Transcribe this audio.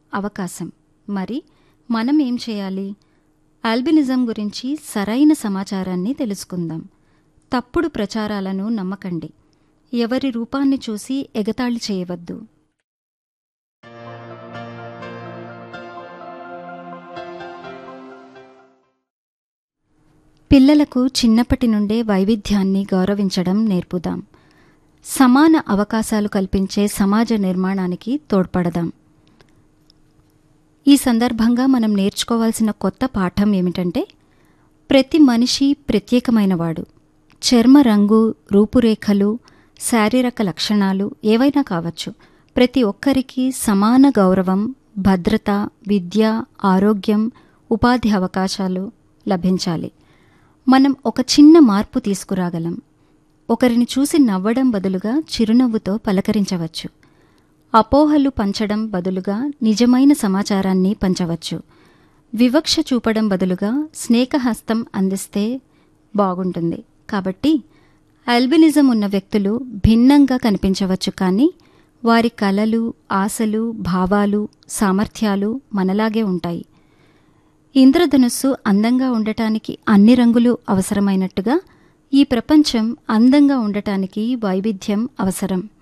అవకాశం మరి మనం ఏం చేయాలి ఆల్బినిజం గురించి సరైన సమాచారాన్ని తెలుసుకుందాం తప్పుడు ప్రచారాలను నమ్మకండి ఎవరి రూపాన్ని చూసి ఎగతాళి చేయవద్దు పిల్లలకు చిన్నప్పటి నుండే వైవిధ్యాన్ని గౌరవించడం నేర్పుదాం సమాన అవకాశాలు కల్పించే సమాజ నిర్మాణానికి తోడ్పడదాం ఈ సందర్భంగా మనం నేర్చుకోవాల్సిన కొత్త పాఠం ఏమిటంటే ప్రతి మనిషి ప్రత్యేకమైనవాడు చర్మ రంగు రూపురేఖలు శారీరక లక్షణాలు ఏవైనా కావచ్చు ప్రతి ఒక్కరికి సమాన గౌరవం భద్రత విద్య ఆరోగ్యం ఉపాధి అవకాశాలు లభించాలి మనం ఒక చిన్న మార్పు తీసుకురాగలం ఒకరిని చూసి నవ్వడం బదులుగా చిరునవ్వుతో పలకరించవచ్చు అపోహలు పంచడం బదులుగా నిజమైన సమాచారాన్ని పంచవచ్చు వివక్ష చూపడం బదులుగా స్నేహహస్తం అందిస్తే బాగుంటుంది కాబట్టి అల్బినిజం ఉన్న వ్యక్తులు భిన్నంగా కనిపించవచ్చు కానీ వారి కలలు ఆశలు భావాలు సామర్థ్యాలు మనలాగే ఉంటాయి ఇంద్రధనుస్సు అందంగా ఉండటానికి అన్ని రంగులు అవసరమైనట్టుగా ఈ ప్రపంచం అందంగా ఉండటానికి వైవిధ్యం అవసరం